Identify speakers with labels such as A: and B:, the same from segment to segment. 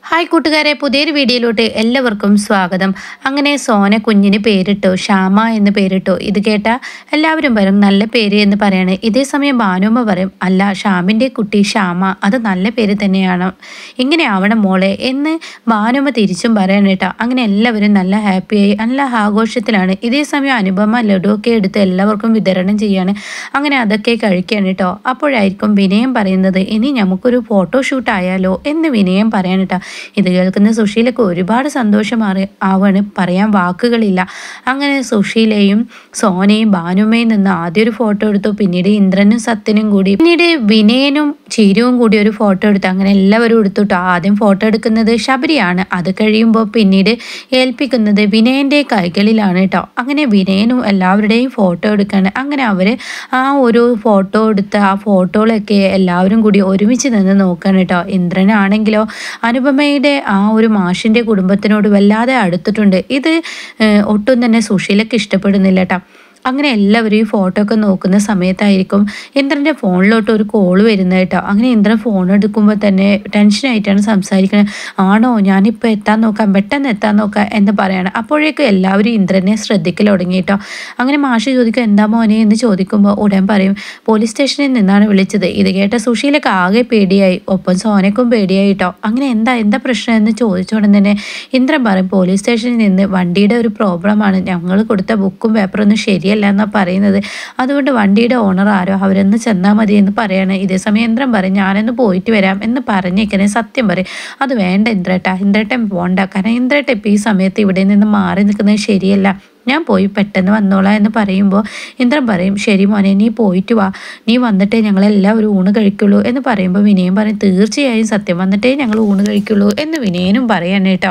A: Hi കൂട്ടുകാരെ പുതിയൊരു വീഡിയോയിലോട്ട് എല്ലാവർക്കും സ്വാഗതം അങ്ങനെ സോന കുഞ്ഞിന് പേരിട്ടു ശ്യാമ എന്ന് പേരിട്ടു ഇത് കേട്ട എല്ലാവരും പറയും നല്ല പേര് എന്ന് പറയാണ് ഇതേ സമയം ഭാനുമ്മ പറയും അല്ല ഷ്യാമിൻ്റെ കുട്ടി ശ്യാമ അത് നല്ല പേര് തന്നെയാണ് ഇങ്ങനെ ആവണം മോളെ എന്ന് ഭാനുമ്മ തിരിച്ചും പറയണം കേട്ടോ അങ്ങനെ എല്ലാവരും നല്ല ഹാപ്പിയായി നല്ല ആഘോഷത്തിലാണ് ഇതേ സമയം അനുപമ ലഡു ഒക്കെ എടുത്ത് എല്ലാവർക്കും വിതരണം ചെയ്യാണ് അങ്ങനെ അതൊക്കെ കഴിക്കുകയാണ് കേട്ടോ അപ്പോഴായിരിക്കും വിനയം പറയുന്നത് ഇനി നമുക്കൊരു ഫോട്ടോഷൂട്ട് ആയാലോ എന്ന് വിനയം പറയാൻ കേട്ടോ ഇത് കേൾക്കുന്ന സുശീലക്ക് ഒരുപാട് സന്തോഷം മാറി ആവാണ് പറയാൻ വാക്കുകളില്ല അങ്ങനെ സുശീലയും സോനയും ഭാനുമയും നിന്ന് ആദ്യം ഒരു ഫോട്ടോ എടുത്തു പിന്നീട് ഇന്ദ്രനും സത്യനും കൂടി പിന്നീട് വിനയനും ചീരുവും കൂടി ഒരു ഫോട്ടോ എടുത്തു അങ്ങനെ എല്ലാവരും എടുത്തു ട്ടോ. ആദ്യം ഫോട്ടോ എടുക്കുന്നത് ശബരിയാണ് അത് കഴിയുമ്പോൾ പിന്നീട് ഏൽപ്പിക്കുന്നത് വിനയന്റെ കൈകളിലാണ് കേട്ടോ അങ്ങനെ വിനയനും എല്ലാവരുടെയും ഫോട്ടോ എടുക്കാണ് അങ്ങനെ അവര് ആ ഒരു ഫോട്ടോ എടുത്ത് ആ ഫോട്ടോകളൊക്കെ എല്ലാവരും കൂടി ഒരുമിച്ച് നിന്ന് നോക്കാണ് കേട്ടോ ഇന്ദ്രനാണെങ്കിലോ അനുപമയുടെ ആ ഒരു മാഷിന്റെ കുടുംബത്തിനോട് വല്ലാതെ അടുത്തിട്ടുണ്ട് ഇത് ഏഹ്, ഒട്ടും തന്നെ സുശീലക്ക് ഇഷ്ടപ്പെടുന്നില്ല കേട്ടോ അങ്ങനെ എല്ലാവരും ഈ ഫോട്ടോ ഒക്കെ നോക്കുന്ന സമയത്തായിരിക്കും ഇന്ദ്രൻ്റെ ഫോണിലോട്ട് ഒരു കോൾ വരുന്നത് കേട്ടോ അങ്ങനെ ഇന്ദ്രൻ ഫോൺ എടുക്കുമ്പോൾ തന്നെ ടെൻഷനായിട്ടാണ് സംസാരിക്കുന്നത് ആണോ ഞാനിപ്പോൾ എത്താൻ നോക്കാം പെട്ടെന്ന് എത്താൻ നോക്കാം എന്ന് പറയണം അപ്പോഴേക്കും എല്ലാവരും ഇന്ദ്രനെ ശ്രദ്ധിക്കൽ തുടങ്ങി കേട്ടോ അങ്ങനെ മാഷ് ചോദിക്കും എന്താ മോനെ എന്ന് ചോദിക്കുമ്പോൾ ഉടൻ പറയും പോലീസ് സ്റ്റേഷനിൽ നിന്നാണ് വിളിച്ചത് ഇത് കേട്ട സുശീലക്ക് ആകെ പേടിയായി ഒപ്പം സോനക്കും പേടിയായി കേട്ടോ അങ്ങനെ എന്താ എന്താ പ്രശ്നം എന്ന് ചോദിച്ചോടെ തന്നെ ഇന്ദ്രൻ പറയും പോലീസ് സ്റ്റേഷനിൽ നിന്ന് വണ്ടിയുടെ ഒരു പ്രോബ്ലമാണ് ഞങ്ങൾ കൊടുത്ത ബുക്കും പേപ്പറൊന്നും ശരിയല്ല എന്നാണ് പറയുന്നത് അതുകൊണ്ട് വണ്ടിയുടെ ഓണർ ആരോ അവരൊന്ന് ചെന്നാൽ മതി എന്ന് പറയാണ് ഇതേ സമയം ഇന്ദ്രൻ പറയും ഞാനൊന്ന് പോയിട്ട് വരാം എന്ന് പറഞ്ഞേക്കണേ സത്യം പറയും അത് വേണ്ട ഇന്ദ്രേട്ട ഇന്ദ്രേട്ടൻ പോണ്ട കാരണം ഇന്ദ്രേട്ട ഇപ്പം ഈ സമയത്ത് ഇവിടെ നിന്ന് മാറി നിൽക്കുന്നത് ശരിയല്ല ഞാൻ പോയി പെട്ടെന്ന് വന്നോളാം എന്ന് പറയുമ്പോൾ ഇന്ദ്രൻ പറയും ശരി മോനെ നീ പോയിട്ട് വാ നീ വന്നിട്ടേ ഞങ്ങളെല്ലാവരും ഊണ് കഴിക്കുള്ളൂ എന്ന് പറയുമ്പോൾ വിനയൻ പറയും തീർച്ചയായും സത്യം വന്നിട്ടേ ഞങ്ങൾ ഊണ് കഴിക്കുള്ളൂ എന്ന് വിനയനും പറയാണ് കേട്ടോ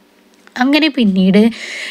A: അങ്ങനെ പിന്നീട്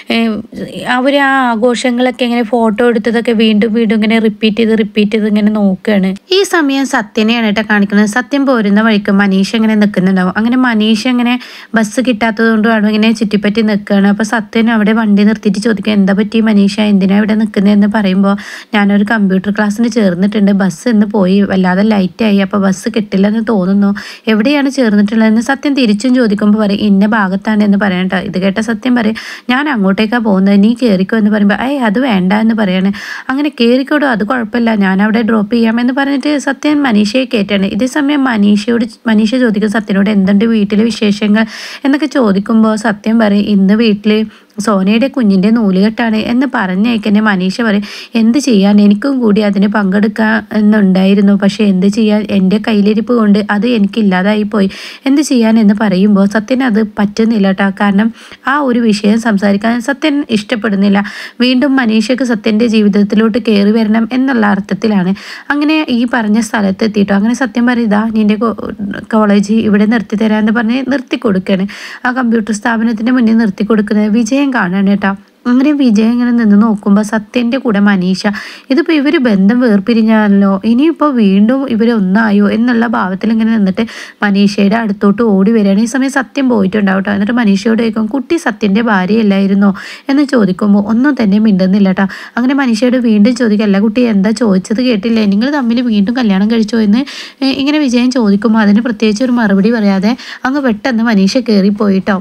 A: അവർ ആ ആഘോഷങ്ങളൊക്കെ ഇങ്ങനെ ഫോട്ടോ എടുത്തതൊക്കെ വീണ്ടും വീണ്ടും ഇങ്ങനെ റിപ്പീറ്റ് ചെയ്ത് റിപ്പീറ്റ് ചെയ്ത് ഇങ്ങനെ നോക്കുകയാണ് ഈ സമയം സത്യനെയാണ് കേട്ടോ കാണിക്കുന്നത് സത്യം പോരുന്ന വഴിക്ക് മനീഷ ഇങ്ങനെ നിൽക്കുന്നുണ്ടാവും അങ്ങനെ മനീഷ ഇങ്ങനെ ബസ് കിട്ടാത്തത് കൊണ്ടാണ് ഇങ്ങനെ ചുറ്റിപ്പറ്റി നിൽക്കുകയാണ് അപ്പോൾ സത്യൻ അവിടെ വണ്ടി നിർത്തിയിട്ട് ചോദിക്കുക എന്താ പറ്റി മനീഷ എന്തിനാ ഇവിടെ നിൽക്കുന്നതെന്ന് പറയുമ്പോൾ ഞാനൊരു കമ്പ്യൂട്ടർ ക്ലാസ്സിന് ചേർന്നിട്ടുണ്ട് ബസ് ഇന്ന് പോയി വല്ലാതെ ലൈറ്റായി അപ്പോൾ ബസ് കിട്ടില്ലെന്ന് തോന്നുന്നു എവിടെയാണ് ചേർന്നിട്ടുള്ളതെന്ന് സത്യം തിരിച്ചും ചോദിക്കുമ്പോൾ പറയും ഇന്ന ഭാഗത്താണ് എന്ന് പറയണ്ട ഇത് കേട്ട സത്യം പറയും ഞാൻ അങ്ങോട്ടേക്കാണ് പോകുന്നത് നീ കയറിക്കോ എന്ന് പറയുമ്പോൾ ഏയ് അത് വേണ്ട എന്ന് പറയാണ് അങ്ങനെ കയറിക്കോടോ അത് കുഴപ്പമില്ല ഞാൻ അവിടെ ഡ്രോപ്പ് ചെയ്യാം എന്ന് പറഞ്ഞിട്ട് സത്യൻ മനീഷയെ കയറ്റാണ് ഇതേ സമയം മനീഷയോട് മനീഷ ചോദിക്കും സത്യനോട് എന്തുണ്ട് വീട്ടിലെ വിശേഷങ്ങൾ എന്നൊക്കെ ചോദിക്കുമ്പോൾ സത്യം പറയും ഇന്ന് വീട്ടിൽ സോനയുടെ കുഞ്ഞിൻ്റെ നൂലുകെട്ടാണ് എന്ന് പറഞ്ഞേക്കെന്നെ മനീഷ പറയും എന്ത് ചെയ്യാൻ എനിക്കും കൂടി അതിന് പങ്കെടുക്കാൻ എന്നുണ്ടായിരുന്നു പക്ഷേ എന്ത് ചെയ്യാൻ എൻ്റെ കയ്യിലിരിപ്പ് കൊണ്ട് അത് എനിക്ക് ഇല്ലാതായി പോയി എന്ത് ചെയ്യാൻ എന്ന് പറയുമ്പോൾ സത്യന് അത് പറ്റുന്നില്ല കേട്ടോ കാരണം ആ ഒരു വിഷയം സംസാരിക്കാൻ സത്യൻ ഇഷ്ടപ്പെടുന്നില്ല വീണ്ടും മനീഷയ്ക്ക് സത്യൻ്റെ ജീവിതത്തിലോട്ട് കയറി വരണം എന്നുള്ള അർത്ഥത്തിലാണ് അങ്ങനെ ഈ പറഞ്ഞ സ്ഥലത്ത് എത്തിയിട്ടോ അങ്ങനെ സത്യം പറയും ഇതാ നിൻ്റെ കോളേജ് ഇവിടെ നിർത്തി തരാമെന്ന് പറഞ്ഞ് നിർത്തി കൊടുക്കുകയാണ് ആ കമ്പ്യൂട്ടർ സ്ഥാപനത്തിൻ്റെ മുന്നിൽ നിർത്തി കൊടുക്കുന്നത് വിജയം കാണാണ് കേട്ടോ അങ്ങനെ വിജയ് ഇങ്ങനെ നിന്ന് നോക്കുമ്പോൾ സത്യൻ്റെ കൂടെ മനീഷ ഇതിപ്പോൾ ഇവർ ബന്ധം വേർപിരിഞ്ഞാലോ ഇനിയിപ്പോൾ വീണ്ടും ഇവർ ഒന്നായോ എന്നുള്ള ഭാവത്തിൽ ഇങ്ങനെ നിന്നിട്ട് മനീഷയുടെ അടുത്തോട്ട് ഓടി വരികയാണ് ഈ സമയം സത്യം പോയിട്ടുണ്ടാവും കേട്ടോ എന്നിട്ട് മനീഷയോട് ചോദിക്കും കുട്ടി സത്യൻ്റെ ഭാര്യയല്ലായിരുന്നോ എന്ന് ചോദിക്കുമ്പോൾ ഒന്നും തന്നെ മിണ്ടുന്നില്ല കേട്ടോ അങ്ങനെ മനീഷയോട് വീണ്ടും ചോദിക്കുക അല്ല കുട്ടി എന്താ ചോദിച്ചത് കേട്ടില്ലേ നിങ്ങൾ തമ്മിൽ വീണ്ടും കല്യാണം കഴിച്ചോ എന്ന് ഏ, ഇങ്ങനെ വിജയൻ ചോദിക്കുമ്പോൾ അതിന് പ്രത്യേകിച്ച് ഒരു മറുപടി പറയാതെ അങ്ങ് പെട്ടെന്ന് മനീഷ കയറിപ്പോയിട്ടോ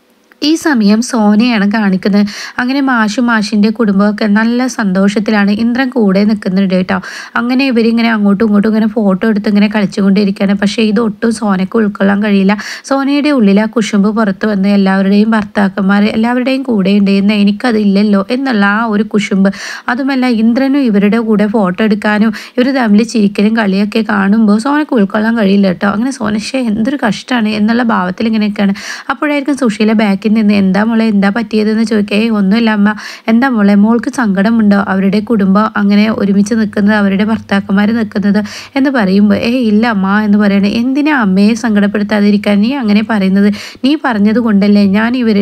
A: ഈ സമയം സോനയാണ് കാണിക്കുന്നത് അങ്ങനെ മാഷും മാഷിൻ്റെ കുടുംബമൊക്കെ നല്ല സന്തോഷത്തിലാണ് ഇന്ദ്രൻ കൂടെ നിൽക്കുന്നുണ്ട് കേട്ടോ അങ്ങനെ ഇവരിങ്ങനെ അങ്ങോട്ടും ഇങ്ങോട്ടും ഇങ്ങനെ ഫോട്ടോ എടുത്ത് ഇങ്ങനെ കളിച്ചുകൊണ്ടിരിക്കുകയാണ് പക്ഷേ ഇത് ഒട്ടും സോനയ്ക്ക് ഉൾക്കൊള്ളാൻ കഴിയില്ല സോനയുടെ ഉള്ളിൽ ആ കുശുമ്പ് പുറത്ത് വന്ന് എല്ലാവരുടെയും ഭർത്താക്കന്മാർ എല്ലാവരുടെയും കൂടെ ഉണ്ട് എനിക്കതില്ലല്ലോ എന്നുള്ള ആ ഒരു കുശുമ്പ് അതുമല്ല ഇന്ദ്രനും ഇവരുടെ കൂടെ ഫോട്ടോ എടുക്കാനും ഇവർ തമ്മിൽ ചിരിക്കലും കളിയൊക്കെ കാണുമ്പോൾ സോനയ്ക്ക് ഉൾക്കൊള്ളാൻ കഴിയില്ല കേട്ടോ അങ്ങനെ സോനശേ എന്തൊരു കഷ്ടമാണ് എന്നുള്ള ഭാവത്തിൽ ഇങ്ങനെയൊക്കെയാണ് അപ്പോഴായിരിക്കും സുശീല ബാക്കിൽ നിന്ന് എന്താ മോളെ എന്താ പറ്റിയതെന്ന് ചോദിക്കുക ഏയ് ഒന്നുമില്ല അമ്മ എന്താ മോളെ മോൾക്ക് സങ്കടമുണ്ടോ അവരുടെ കുടുംബം അങ്ങനെ ഒരുമിച്ച് നിൽക്കുന്നത് അവരുടെ ഭർത്താക്കന്മാർ നിൽക്കുന്നത് എന്ന് പറയുമ്പോൾ ഏയ് ഇല്ല അമ്മ എന്ന് പറയണേ എന്തിനാ അമ്മയെ സങ്കടപ്പെടുത്താതിരിക്കാൻ നീ അങ്ങനെ പറയുന്നത് നീ പറഞ്ഞത് കൊണ്ടല്ലേ ഞാൻ ഇവരുടെ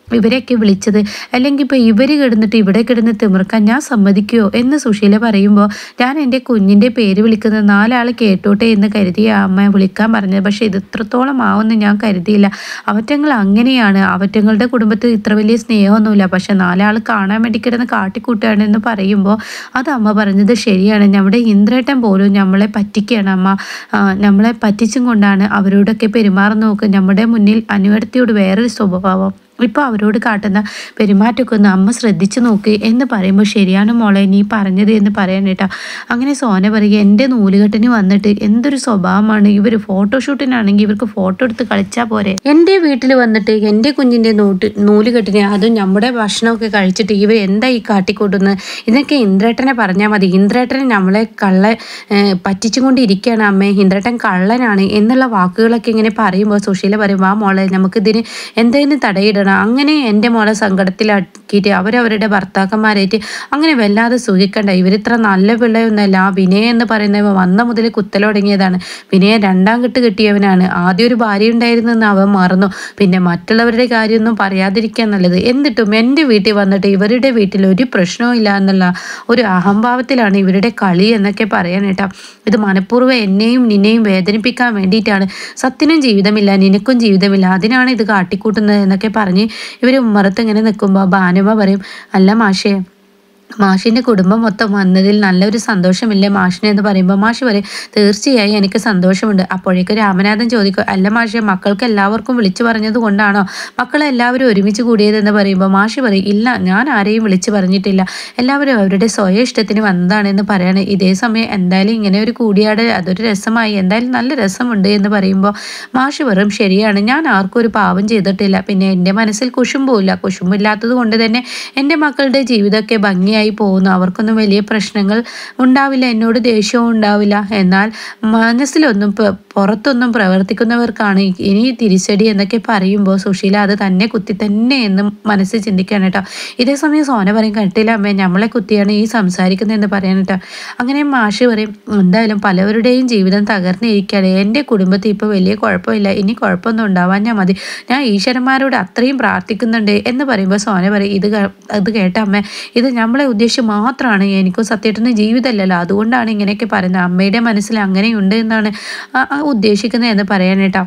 A: ഇവരെയൊക്കെ വിളിച്ചത് അല്ലെങ്കിൽ ഇപ്പോൾ ഇവർ കിടന്നിട്ട് ഇവിടെ കിടന്ന് തിമിർക്കാൻ ഞാൻ സമ്മതിക്കുമോ എന്ന് സുശീല പറയുമ്പോൾ ഞാൻ എൻ്റെ കുഞ്ഞിൻ്റെ പേര് വിളിക്കുന്നത് നാലാൾ കേട്ടോട്ടെ എന്ന് കരുതി ആ അമ്മ വിളിക്കാൻ പറഞ്ഞത് പക്ഷേ ഇത് ഇത്രത്തോളം ആവുമെന്ന് ഞാൻ കരുതിയില്ല അവറ്റങ്ങൾ അങ്ങനെയാണ് അവറ്റങ്ങളുടെ കുടുംബത്തിൽ ഇത്ര വലിയ സ്നേഹമൊന്നുമില്ല പക്ഷെ നാലാൾ കാണാൻ വേണ്ടി കിടന്ന് കാട്ടിക്കൂട്ടുകയാണ് എന്ന് പറയുമ്പോൾ അത് അമ്മ പറഞ്ഞത് ശരിയാണ് നമ്മുടെ ഇന്ദ്രേട്ടൻ പോലും നമ്മളെ പറ്റിക്കുകയാണ് അമ്മ ആ, നമ്മളെ പറ്റിച്ചും കൊണ്ടാണ് അവരോടൊക്കെ പെരുമാറുന്ന നോക്ക് നമ്മുടെ മുന്നിൽ അനുവർത്തിയോട് വേറൊരു സ്വഭാവം ഇപ്പോൾ അവരോട് കാട്ടുന്ന പെരുമാറ്റമൊക്കെ ഒന്ന് അമ്മ ശ്രദ്ധിച്ചു നോക്ക് എന്ന് പറയുമ്പോൾ ശരിയാണ് മോളെ നീ പറഞ്ഞത് എന്ന് പറയാൻ കേട്ടോ അങ്ങനെ സോന പറയുക എൻ്റെ നൂലുകെട്ടിന് വന്നിട്ട് എന്തൊരു സ്വഭാവമാണ് ഇവർ ഫോട്ടോഷൂട്ടിനാണെങ്കിൽ ഇവർക്ക് ഫോട്ടോ എടുത്ത് കളിച്ചാൽ പോരെ എൻ്റെ വീട്ടിൽ വന്നിട്ട് എൻ്റെ കുഞ്ഞിൻ്റെ നോട്ട് നൂലുകെട്ടിന് അതും നമ്മുടെ ഭക്ഷണമൊക്കെ കഴിച്ചിട്ട് ഇവർ എന്താ ഈ കാട്ടിക്കൂട്ടുന്നത് ഇതൊക്കെ ഇന്ദ്രേട്ടനെ പറഞ്ഞാൽ മതി ഇന്ദ്രേട്ടനെ നമ്മളെ കള്ള ഏഹ്, പറ്റിച്ചുകൊണ്ടിരിക്കുകയാണ് അമ്മേ ഇന്ദ്രേട്ടൻ കള്ളനാണ് എന്നുള്ള വാക്കുകളൊക്കെ ഇങ്ങനെ പറയുമ്പോൾ സുശീല പറയും വാ മോളെ നമുക്കിതിന് എന്തെങ്കിലും തടയിടണം അങ്ങനെ എൻ്റെ മോളെ സങ്കടത്തിലാക്കിയിട്ട് അവരവരുടെ ഭർത്താക്കന്മാരായിട്ട് അങ്ങനെ വല്ലാതെ സുഖിക്കണ്ട ഇവരിത്ര നല്ല പിള്ളയൊന്നുമല്ല ആ വിനയ എന്ന് പറയുന്നവ വന്ന മുതൽ കുത്തൽ തുടങ്ങിയതാണ് വിനയ രണ്ടാം കെട്ട് കിട്ടിയവനാണ് ആദ്യം ഒരു ഭാര്യ ഉണ്ടായിരുന്നെന്ന് അവൻ മറന്നു പിന്നെ മറ്റുള്ളവരുടെ കാര്യമൊന്നും പറയാതിരിക്കാൻ നല്ലത് എന്നിട്ടും എൻ്റെ വീട്ടിൽ വന്നിട്ട് ഇവരുടെ വീട്ടിൽ ഒരു പ്രശ്നവും ഇല്ല എന്നുള്ള ഒരു അഹംഭാവത്തിലാണ് ഇവരുടെ കളി എന്നൊക്കെ പറയാൻ കേട്ടോ ഇത് മനഃപൂർവ്വം എന്നെയും നിന്നെയും വേദനിപ്പിക്കാൻ വേണ്ടിയിട്ടാണ് സത്യനും ജീവിതമില്ല നിനക്കും ജീവിതമില്ല അതിനാണ് ഇത് കാട്ടിക്കൂട്ടുന്നത് എന്നൊക്കെ പറഞ്ഞ് ഇവർ ഉമ്മറത്ത് ഇങ്ങനെ നിൽക്കുമ്പോൾ ഭാനുമ പറയും അല്ല മാഷേ മാഷിൻ്റെ കുടുംബം മൊത്തം വന്നതിൽ നല്ലൊരു സന്തോഷമില്ലേ മാഷിനെ എന്ന് പറയുമ്പോൾ മാഷ് പറയും തീർച്ചയായും എനിക്ക് സന്തോഷമുണ്ട് അപ്പോഴേക്ക് രാമനാഥൻ ചോദിക്കും അല്ല മാഷെ മക്കൾക്ക് എല്ലാവർക്കും വിളിച്ചു പറഞ്ഞത് കൊണ്ടാണോ മക്കളെല്ലാവരും ഒരുമിച്ച് കൂടിയതെന്ന് പറയുമ്പോൾ മാഷ് പറയും ഇല്ല ഞാൻ ആരെയും വിളിച്ചു പറഞ്ഞിട്ടില്ല എല്ലാവരും അവരുടെ സ്വയം ഇഷ്ടത്തിന് വന്നതാണെന്ന് പറയാണ് ഇതേ സമയം എന്തായാലും ഇങ്ങനെ ഒരു കൂടിയാട് അതൊരു രസമായി എന്തായാലും നല്ല രസമുണ്ട് എന്ന് പറയുമ്പോൾ മാഷ് പറയും ശരിയാണ് ഞാൻ ആർക്കും ഒരു പാവം ചെയ്തിട്ടില്ല പിന്നെ എൻ്റെ മനസ്സിൽ കുശുമ്പില്ല കുശുമ്പില്ലാത്തത് കൊണ്ട് തന്നെ എൻ്റെ മക്കളുടെ ജീവിതമൊക്കെ ഭംഗിയായി പോകുന്നു അവർക്കൊന്നും വലിയ പ്രശ്നങ്ങൾ ഉണ്ടാവില്ല എന്നോട് ദേഷ്യവും ഉണ്ടാവില്ല എന്നാൽ മനസ്സിലൊന്നും പ- പുറത്തൊന്നും പ്രവർത്തിക്കുന്നവർക്കാണ് ഇനി തിരിച്ചടി എന്നൊക്കെ പറയുമ്പോൾ സുശീല അത് തന്നെ കുത്തി തന്നെ എന്ന് മനസ്സിൽ ചിന്തിക്കാൻ കേട്ടോ ഇതേ സമയം സോന പറയും കട്ടില്ല അമ്മേ നമ്മളെ കുത്തിയാണ് ഈ സംസാരിക്കുന്നതെന്ന് പറയാൻ കേട്ടോ അങ്ങനെ മാഷ് പറയും എന്തായാലും പലവരുടെയും ജീവിതം തകർന്നിരിക്കുകയാണ് എൻ്റെ കുടുംബത്തിൽ ഇപ്പോൾ വലിയ കുഴപ്പമില്ല ഇനി കുഴപ്പമൊന്നും ഉണ്ടാവാൻ ഞാൻ മതി ഞാൻ ഈശ്വരന്മാരോട് അത്രയും പ്രാർത്ഥിക്കുന്നുണ്ട് എന്ന് പറയുമ്പോൾ സോന പറയും ഇത് കേ- ഇത് കേട്ട അമ്മ ഇത് നമ്മളെ ഉദ്ദേശിച്ച് മാത്രമാണ് എനിക്കും സത്യത്തിന് ജീവിതമല്ലല്ലോ അതുകൊണ്ടാണ് ഇങ്ങനെയൊക്കെ പറയുന്നത് അമ്മയുടെ മനസ്സിൽ അങ്ങനെയുണ്ട് എന്നാണ് ആ- ആ ഉദ്ദേശിക്കുന്നത് എന്ന് പറയാൻ കേട്ടോ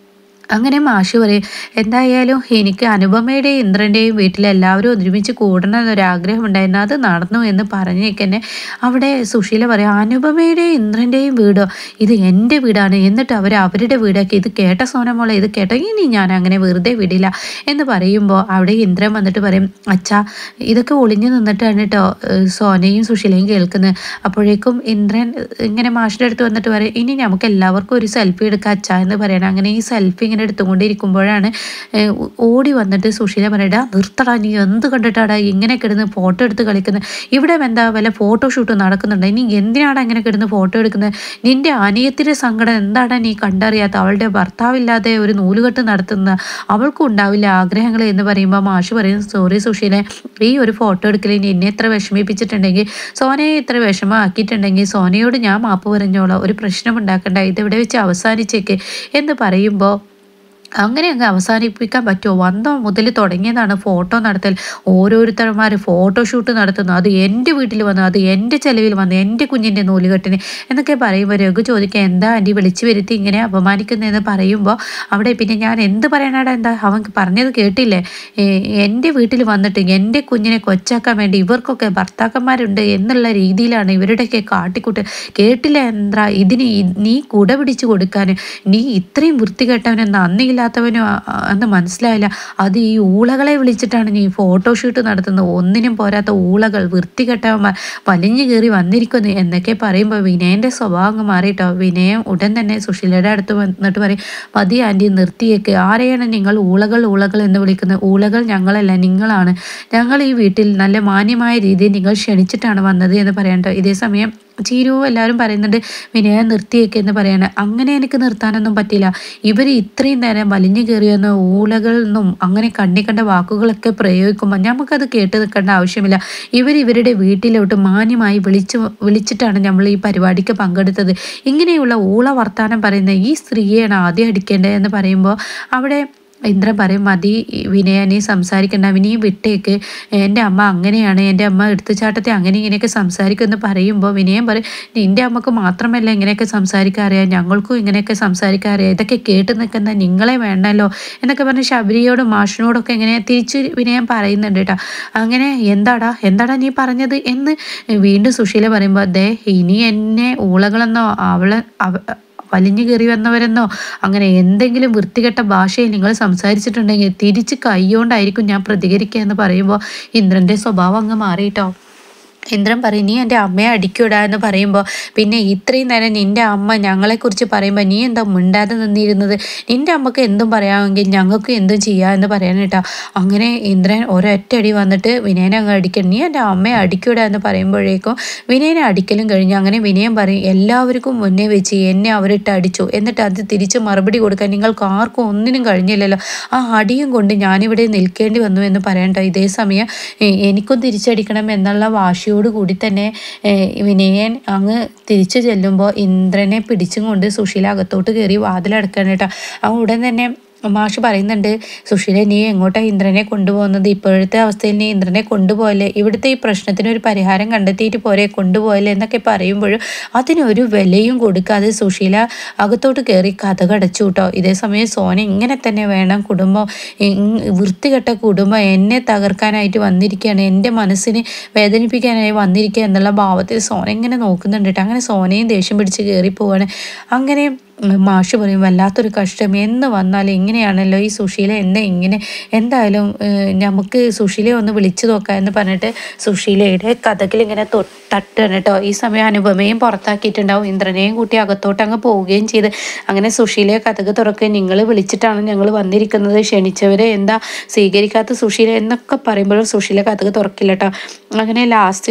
A: അങ്ങനെ മാഷ് പറയും എന്തായാലും എനിക്ക് അനുപമയുടെയും ഇന്ദ്രൻ്റെയും വീട്ടിൽ എല്ലാവരും ഒരുമിച്ച് കൂടണം എന്നൊരാഗ്രഹം ഉണ്ടായിരുന്നു അത് നടന്നു എന്ന് പറഞ്ഞേക്കന്നെ അവിടെ സുശീല പറയും അനുപമയുടെയും ഇന്ദ്രൻ്റെയും വീടോ ഇത് എൻ്റെ വീടാണ് എന്നിട്ട് അവർ അവരുടെ വീടാക്കി ഇത് കേട്ട സോനമോളെ ഇത് കേട്ടോ ഇനി ഞാൻ അങ്ങനെ വെറുതെ വിടില്ല എന്ന് പറയുമ്പോൾ അവിടെ ഇന്ദ്രൻ വന്നിട്ട് പറയും അച്ഛാ ഇതൊക്കെ ഒളിഞ്ഞു നിന്നിട്ടാണ് കേട്ടോ ഏഹ് സോനയും സുശീലയും കേൾക്കുന്നത് അപ്പോഴേക്കും ഇന്ദ്രൻ ഇങ്ങനെ മാഷിൻ്റെ അടുത്ത് വന്നിട്ട് പറയും ഇനി നമുക്ക് എല്ലാവർക്കും ഒരു സെൽഫി എടുക്കാം അച്ഛാ എന്ന് പറയണം അങ്ങനെ ഈ സെൽഫി ഇങ്ങനെ എടുത്തുകൊണ്ടിരിക്കുമ്പോഴാണ് ഏഹ് ഓടി വന്നിട്ട് സുശീല പറയടാ നിർത്തടാ നീ എന്ത് കണ്ടിട്ടാടാ ഇങ്ങനെ കിടന്ന് ഫോട്ടോ എടുത്ത് കളിക്കുന്നത് ഇവിടെ എന്താ വല്ല ഫോട്ടോഷൂട്ട് നടക്കുന്നുണ്ട് നീ എന്തിനാടാ ഇങ്ങനെ കിടന്ന് ഫോട്ടോ എടുക്കുന്നത് നിന്റെ അനിയത്തിൻ്റെ സങ്കടം എന്താടാ നീ കണ്ടറിയാത്ത അവളുടെ ഭർത്താവില്ലാതെ ഒരു നൂലുകെട്ട് നടത്തുന്ന അവൾക്കും ഉണ്ടാവില്ല ആഗ്രഹങ്ങൾ എന്ന് പറയുമ്പോൾ മാഷ് പറയും സോറി സുശീലെ ഈ ഒരു ഫോട്ടോ എടുക്കലിൽ എന്നെ ഇത്ര വിഷമിപ്പിച്ചിട്ടുണ്ടെങ്കിൽ സോനയെ ഇത്ര വിഷമമാക്കിയിട്ടുണ്ടെങ്കിൽ സോനയോട് ഞാൻ മാപ്പ് പറഞ്ഞോളാം ഒരു പ്രശ്നം ഉണ്ടാക്കണ്ട ഇതിവിടെ വെച്ച് അവസാനിച്ചേക്ക് എന്ന് പറയുമ്പോൾ അങ്ങനെ അങ്ങ് അവസാനിപ്പിക്കാൻ പറ്റുമോ വന്നോ മുതൽ തുടങ്ങിയതാണ് ഫോട്ടോ നടത്തൽ ഓരോരുത്തർമാർ ഫോട്ടോഷൂട്ട് നടത്തുന്നു അത് എൻ്റെ വീട്ടിൽ വന്നു അത് എൻ്റെ ചെലവിൽ വന്നു എൻ്റെ കുഞ്ഞിൻ്റെ നൂലുകെട്ടിന് എന്നൊക്കെ പറയുമ്പോൾ രഘു ചോദിക്കുക എന്താ ആൻറ്റി വിളിച്ചു വരുത്തി ഇങ്ങനെ അപമാനിക്കുന്നതെന്ന് പറയുമ്പോൾ അവിടെ പിന്നെ ഞാൻ എന്ത് പറയാനാടാ എന്താ അവൻ പറഞ്ഞത് കേട്ടില്ലേ ഏ, എൻ്റെ വീട്ടിൽ വന്നിട്ട് എൻ്റെ കുഞ്ഞിനെ കൊച്ചാക്കാൻ വേണ്ടി ഇവർക്കൊക്കെ ഭർത്താക്കന്മാരുണ്ട് എന്നുള്ള രീതിയിലാണ് ഇവരുടെയൊക്കെ കാട്ടിക്കൂട്ട് കേട്ടില്ല എന്താ ഇതിന് ഈ- നീ കുട പിടിച്ചു കൊടുക്കാൻ നീ ഇത്രയും വൃത്തികെട്ടവനും നന്ദിയില്ലാത്തവനും ആ- ആ- എന്ന് മനസ്സിലായില്ല അത് ഈ ഊളകളെ വിളിച്ചിട്ടാണ് നീ ഫോട്ടോഷൂട്ട് നടത്തുന്നത് ഒന്നിനും പോരാത്ത ഊളകൾ വൃത്തികെട്ടവന്മാർ വലിഞ്ഞു കയറി വന്നിരിക്കുന്നു എന്നൊക്കെ പറയുമ്പോൾ വിനയൻ്റെ സ്വഭാവം അങ്ങ് മാറിയിട്ടോ വിനയം ഉടൻ തന്നെ സുശീലയുടെ അടുത്ത് വന്നിട്ട് പറയും മതി ആൻറ്റി നിർത്തിയേക്ക് ആരെയാണ് നിങ്ങൾ ഊളകൾ ഊളകൾ എന്ന് വിളിക്കുന്നത് ഊളകൾ ഞങ്ങളല്ല നിങ്ങളാണ് ഞങ്ങൾ ഈ വീട്ടിൽ നല്ല മാന്യമായ രീതിയിൽ നിങ്ങൾ ക്ഷണിച്ചിട്ടാണ് വന്നത് എന്ന് പറയാട്ടോ ഇതേ സമയം ചീരു എല്ലാവരും പറയുന്നുണ്ട് വിനയ നിർത്തിയേക്ക് എന്ന് പറയാണ് അങ്ങനെ എനിക്ക് നിർത്താനൊന്നും പറ്റില്ല ഇവർ ഇത്രയും നേരം വലിഞ്ഞു കയറിയെന്ന ഊളകളിൽ നിന്നും അങ്ങനെ കണ്ണി കണ്ട വാക്കുകളൊക്കെ പ്രയോഗിക്കുമ്പോൾ നമുക്കത് കേട്ട് നിൽക്കേണ്ട ആവശ്യമില്ല ഇവർ ഇവരുടെ വീട്ടിലോട്ട് മാന്യമായി വിളിച്ചു വിളിച്ചിട്ടാണ് നമ്മൾ ഈ പരിപാടിക്ക് പങ്കെടുത്തത് ഇങ്ങനെയുള്ള ഊള വർത്താനം പറയുന്ന ഈ സ്ത്രീയെയാണ് ആദ്യം അടിക്കേണ്ടത് എന്ന് പറയുമ്പോൾ അവിടെ ഇന്ദ്രൻ പറയും മതി വിനയ നീ സംസാരിക്കണ്ട നീ വിട്ടേക്ക് എൻ്റെ അമ്മ അങ്ങനെയാണ് എൻ്റെ അമ്മ എടുത്തുചാട്ടത്തെ അങ്ങനെ ഇങ്ങനെയൊക്കെ സംസാരിക്കുമെന്ന് പറയുമ്പോൾ വിനയം പറയും നിൻ്റെ അമ്മക്ക് മാത്രമല്ല ഇങ്ങനെയൊക്കെ സംസാരിക്കാൻ അറിയാം ഞങ്ങൾക്കും ഇങ്ങനെയൊക്കെ സംസാരിക്കാൻ അറിയാം ഇതൊക്കെ കേട്ട് നിൽക്കുന്ന നിങ്ങളെ വേണ്ടല്ലോ എന്നൊക്കെ പറഞ്ഞ് ശബരിയോടും മാഷിനോടൊക്കെ ഇങ്ങനെ തിരിച്ച് വിനയം പറയുന്നുണ്ട് കേട്ടോ അങ്ങനെ എന്താടാ എന്താടാ നീ പറഞ്ഞത് എന്ന് വീണ്ടും സുശീല പറയുമ്പോൾ ദേ ഇനി എന്നെ ഊളകളെന്നോ അവളെ അവ വലിഞ്ഞു കയറി വന്നവരെന്നോ അങ്ങനെ എന്തെങ്കിലും വൃത്തികെട്ട ഭാഷയിൽ നിങ്ങൾ സംസാരിച്ചിട്ടുണ്ടെങ്കിൽ തിരിച്ച് കൈകൊണ്ടായിരിക്കും ഞാൻ പ്രതികരിക്കുക എന്ന് പറയുമ്പോൾ ഇന്ദ്രൻ്റെ സ്വഭാവം അങ്ങ് മാറിയിട്ടോ ഇന്ദ്രൻ പറയും നീ എൻ്റെ അമ്മയെ അടിക്കൂടാ എന്ന് പറയുമ്പോൾ പിന്നെ ഇത്രയും നേരം നിൻ്റെ അമ്മ ഞങ്ങളെക്കുറിച്ച് പറയുമ്പോൾ നീ എന്താ മിണ്ടാതെ നിന്നിരുന്നത് നിൻ്റെ അമ്മക്ക് എന്തും പറയാമെങ്കിൽ ഞങ്ങൾക്ക് എന്തും ചെയ്യാം എന്ന് പറയാൻ കേട്ടോ അങ്ങനെ ഇന്ദ്രൻ ഒരൊറ്റടി വന്നിട്ട് വിനയനെ അങ്ങ് അടിക്കണം നീ എൻ്റെ അമ്മയെ അടിക്കൂടാ എന്ന് പറയുമ്പോഴേക്കും വിനയനെ അടിക്കലും കഴിഞ്ഞു അങ്ങനെ വിനയം പറയും എല്ലാവർക്കും മുന്നേ വെച്ച് എന്നെ അവരിട്ട് അടിച്ചു എന്നിട്ട് അത് തിരിച്ച് മറുപടി കൊടുക്കാൻ നിങ്ങൾക്ക് ആർക്കും ഒന്നിനും കഴിഞ്ഞില്ലല്ലോ ആ അടിയും കൊണ്ട് ഞാനിവിടെ നിൽക്കേണ്ടി വന്നു എന്ന് പറയണ്ട ഇതേ സമയം ഏ, എനിക്കും തിരിച്ചടിക്കണം എന്നുള്ള വാശിയോട് കൂടി തന്നെ ഏ, വിനയൻ അങ്ങ് തിരിച്ചു ചെല്ലുമ്പോൾ ഇന്ദ്രനെ പിടിച്ചും കൊണ്ട് സുശീല അകത്തോട്ട് കയറി വാതിലടക്കണം കേട്ടോ ആ ഉടൻ തന്നെ മാഷ് പറയുന്നുണ്ട് സുശീല നീ എങ്ങോട്ടാ ഇന്ദ്രനെ കൊണ്ടുപോകുന്നത് ഇപ്പോഴത്തെ അവസ്ഥയിൽ നീ ഇന്ദ്രനെ കൊണ്ടുപോയല്ലേ ഇവിടുത്തെ ഈ പ്രശ്നത്തിന് ഒരു പരിഹാരം കണ്ടെത്തിയിട്ട് പോരെ കൊണ്ടുപോയല്ലേ എന്നൊക്കെ പറയുമ്പോഴും അതിനൊരു വിലയും കൊടുക്കാതെ സുശീല അകത്തോട്ട് കയറി കഥ കടച്ചു കേട്ടോ ഇതേ സമയം സോന ഇങ്ങനെ തന്നെ വേണം കുടുംബം ഇങ് വൃത്തികെട്ട കുടുംബം എന്നെ തകർക്കാനായിട്ട് വന്നിരിക്കുകയാണ് എൻ്റെ മനസ്സിന് വേദനിപ്പിക്കാനായി വന്നിരിക്കുക എന്നുള്ള ഭാവത്തിൽ സോന ഇങ്ങനെ നോക്കുന്നുണ്ട് കേട്ടോ അങ്ങനെ സോനയും ദേഷ്യം പിടിച്ച് കയറി പോവാണ് അങ്ങനെ ഉം, മാഷ് പറയും വല്ലാത്തൊരു കഷ്ടം എന്ന് വന്നാലും ഇങ്ങനെയാണല്ലോ ഈ സുശീല എന്നെ ഇങ്ങനെ എന്തായാലും ഏഹ്, നമുക്ക് സുശീലയെ ഒന്ന് വിളിച്ചു നോക്കാം എന്ന് പറഞ്ഞിട്ട് സുശീലയുടെ കഥകിൽ ഇങ്ങനെ തൊ- തട്ടുകയാണ് കേട്ടോ ഈ സമയം അനുപമയും പുറത്താക്കിയിട്ടുണ്ടാവും ഇന്ദ്രനെയും കൂട്ടി അകത്തോട്ട് അങ്ങ് പോവുകയും ചെയ്ത് അങ്ങനെ സുശീലയെ കഥക് തുറക്കുകയും നിങ്ങൾ വിളിച്ചിട്ടാണ് ഞങ്ങൾ വന്നിരിക്കുന്നത് ക്ഷണിച്ചവരെ എന്താ സ്വീകരിക്കാത്ത സുശീല എന്നൊക്കെ പറയുമ്പോഴും സുശീല കഥക് തുറക്കില്ല കേട്ടോ അങ്ങനെ ലാസ്റ്റ്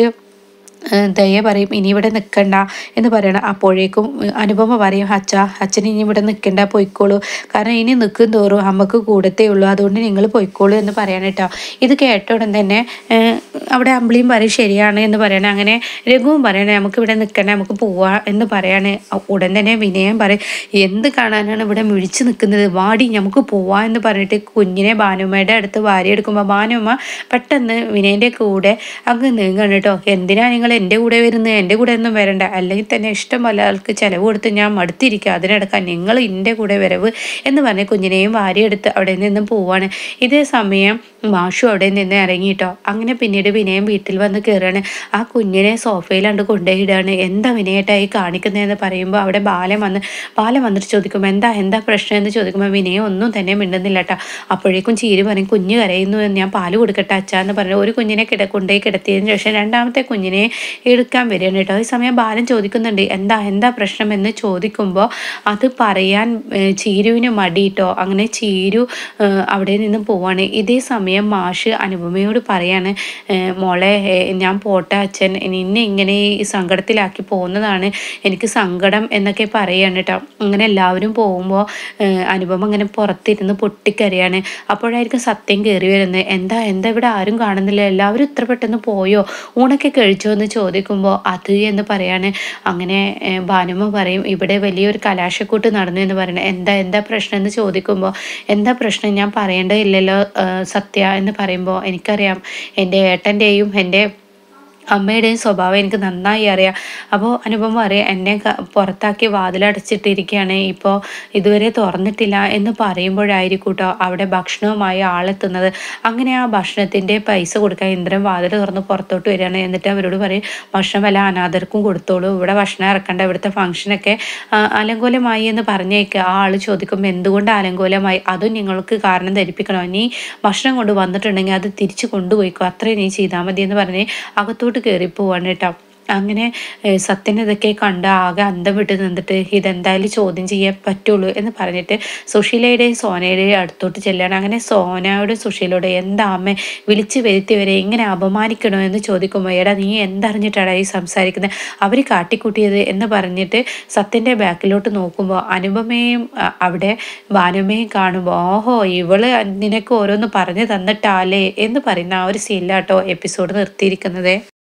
A: ദയ പറയും ഇനി ഇവിടെ നിൽക്കണ്ട എന്ന് പറയണം അപ്പോഴേക്കും ഏഹ്, അനുപമ പറയും അച്ഛ അച്ഛൻ ഇനി ഇവിടെ നിൽക്കണ്ട പോയിക്കോളൂ കാരണം ഇനി നിൽക്കും തോറും അമ്മക്ക് കൂടത്തേ ഉള്ളൂ അതുകൊണ്ട് നിങ്ങൾ പോയിക്കോളൂ എന്ന് പറയണം കേട്ടോ ഇത് കേട്ട ഉടൻ തന്നെ ഏഹ്, അവിടെ അമ്പിളിയും പറയും ശരിയാണ് എന്ന് പറയണം അങ്ങനെ രഘുവും പറയണേ നമുക്ക് ഇവിടെ നിൽക്കണ്ട നമുക്ക് പോവാ എന്ന് പറയാണ് അ- ഉടൻ തന്നെ വിനയം പറയും എന്ത് കാണാനാണ് ഇവിടെ മിഴിച്ച് നിൽക്കുന്നത് വാടി നമുക്ക് പോവാ എന്ന് പറഞ്ഞിട്ട് കുഞ്ഞിനെ ഭാനുമ്മയുടെ അടുത്ത് വാരിയെടുക്കുമ്പോൾ ഭാനുമ്മ പെട്ടെന്ന് വിനയൻ്റെ കൂടെ അങ്ങ് നീങ്ങണം കേട്ടോ എന്തിനാ നിങ്ങൾ എൻ്റെ കൂടെ വരുന്നത് എൻ്റെ കൂടെ ഒന്നും വരണ്ട അല്ലെങ്കിൽ തന്നെ ഇഷ്ടം പോലെ ആൾക്ക് ചിലവ് കൊടുത്ത് ഞാൻ മടുത്തിരിക്കുക അതിനടക്കാൻ നിങ്ങൾ എൻ്റെ കൂടെ വരവ് എന്ന് പറഞ്ഞ് കുഞ്ഞിനെയും വാരിയെടുത്ത് അവിടെ നിന്നും പോവാണ് ഇതേ സമയം മാഷു അവിടെ നിന്ന് ഇറങ്ങിയിട്ടോ അങ്ങനെ പിന്നീട് വിനയം വീട്ടിൽ വന്ന് കയറാണ് ആ കുഞ്ഞിനെ സോഫയിലാണ്ട് കൊണ്ടുപോയിടാണ് എന്താ വിനയേട്ടായി കാണിക്കുന്നതെന്ന് പറയുമ്പോൾ അവിടെ ബാലൻ വന്ന് ബാലൻ വന്നിട്ട് ചോദിക്കുമ്പോൾ എന്താ എന്താ പ്രശ്നം എന്ന് ചോദിക്കുമ്പോൾ വിനയം ഒന്നും തന്നെ മിണ്ടുന്നില്ല കേട്ടോ അപ്പോഴേക്കും ചീര് പറയും കുഞ്ഞ് കരയുന്നു എന്ന് ഞാൻ പാല് കൊടുക്കട്ടെ അച്ഛാ എന്ന് പറഞ്ഞു ഒരു കുഞ്ഞിനെ കിട കൊണ്ടുപോയി കിടത്തിയതിന് ശേഷം രണ്ടാമത്തെ കുഞ്ഞിനെ എടുക്കാൻ വരികയാണ് കേട്ടോ ഈ സമയം ബാലൻ ചോദിക്കുന്നുണ്ട് എന്താ എന്താ പ്രശ്നം എന്ന് ചോദിക്കുമ്പോൾ അത് പറയാൻ ഏഹ്, ചീരുവിന് മടിയിട്ടോ അങ്ങനെ ചീരു ഏഹ്, അവിടെ നിന്നും പോവാണ് ഇതേ സമയം മാഷ് അനുപമയോട് പറയാണ് ഏഹ്, മോളെ ഏഹ്, ഞാൻ പോട്ടെ അച്ഛൻ നിന്നെ ഇങ്ങനെ ഈ സങ്കടത്തിലാക്കി പോകുന്നതാണ് എനിക്ക് സങ്കടം എന്നൊക്കെ പറയാണ് കേട്ടോ അങ്ങനെ എല്ലാവരും പോകുമ്പോൾ അനുപമ ഇങ്ങനെ പുറത്തിരുന്ന് പൊട്ടിക്കരയാണ് അപ്പോഴായിരിക്കും സത്യം കയറി വരുന്നത് എന്താ എന്താ ഇവിടെ ആരും കാണുന്നില്ല എല്ലാവരും ഇത്ര പെട്ടെന്ന് പോയോ ഊണൊക്കെ കഴിച്ചോ എന്ന് ചോദിക്കുമ്പോൾ അത് എന്ന് പറയാണ് അങ്ങനെ ഏഹ്, ഭാനുമ്മ പറയും ഇവിടെ വലിയൊരു കലാശക്കൂട്ട് നടന്നു എന്ന് പറയണത് എന്താ എന്താ പ്രശ്നം എന്ന് ചോദിക്കുമ്പോൾ എന്താ പ്രശ്നം ഞാൻ പറയേണ്ടതില്ലല്ലോ ഏഹ്, സത്യ എന്ന് പറയുമ്പോൾ എനിക്കറിയാം എൻ്റെ ഏട്ടൻ്റെയും എൻ്റെ അമ്മയുടെയും സ്വഭാവം എനിക്ക് നന്നായി അറിയാം അപ്പോൾ അനുപമ അറിയാം എന്നെ ക- പുറത്താക്കി വാതിലടച്ചിട്ടിരിക്കുകയാണ് ഇപ്പോൾ ഇതുവരെ തുറന്നിട്ടില്ല എന്ന് പറയുമ്പോഴായിരിക്കും കേട്ടോ അവിടെ ഭക്ഷണവുമായി ആളെത്തുന്നത് അങ്ങനെ ആ ഭക്ഷണത്തിൻ്റെ പൈസ കൊടുക്കാൻ ഇന്ദ്രൻ വാതിൽ തുറന്ന് പുറത്തോട്ട് വരികയാണ് എന്നിട്ട് അവരോട് പറയും ഭക്ഷണം വല്ല അനാഥർക്കും കൊടുത്തോളൂ ഇവിടെ ഭക്ഷണം ഇറക്കണ്ട ഇവിടുത്തെ ഫംഗ്ഷനൊക്കെ ആ, അലങ്കോലമായി എന്ന് പറഞ്ഞേക്ക് ആ ആൾ ചോദിക്കുമ്പോൾ എന്തുകൊണ്ട് അലങ്കോലമായി അതും നിങ്ങൾക്ക് കാരണം ധരിപ്പിക്കണോ നീ ഭക്ഷണം കൊണ്ട് വന്നിട്ടുണ്ടെങ്കിൽ അത് തിരിച്ചു കൊണ്ടുപോയിക്കോ അത്രയും നീ ചെയ്താൽ മതി എന്ന് പറഞ്ഞ് അകത്തോട്ട് കയറി പോവാണ് കേട്ടോ അങ്ങനെ ഏഹ്, സത്യൻ ഇതൊക്കെ കണ്ട് ആകെ അന്തം വിട്ട് നിന്നിട്ട് ഇതെന്തായാലും ചോദ്യം ചെയ്യാൻ പറ്റുള്ളൂ എന്ന് പറഞ്ഞിട്ട് സുശീലയുടെയും സോനയുടെയും അടുത്തോട്ട് ചെല്ലാണ് അങ്ങനെ സോനയോടും സുശീലയോടും എന്താ അമ്മ വിളിച്ചു വരുത്തിയവരെ ഇങ്ങനെ അപമാനിക്കണോ എന്ന് ചോദിക്കുമ്പോൾ എടാ നീ എന്തറിഞ്ഞിട്ടാടാ ഈ സംസാരിക്കുന്നത് അവർ കാട്ടിക്കൂട്ടിയത് എന്ന് പറഞ്ഞിട്ട് സത്യൻ്റെ ബാക്കിലോട്ട് നോക്കുമ്പോൾ അനുപമയും അ, അവിടെ ഭാനുമയും കാണുമ്പോൾ ഓഹോ ഇവള് നിനക്ക് ഓരോന്ന് പറഞ്ഞു തന്നിട്ടാലേ എന്ന് പറയുന്ന ആ ഒരു സീനിലാട്ടോ എപ്പിസോഡ് നിർത്തിയിരിക്കുന്നത്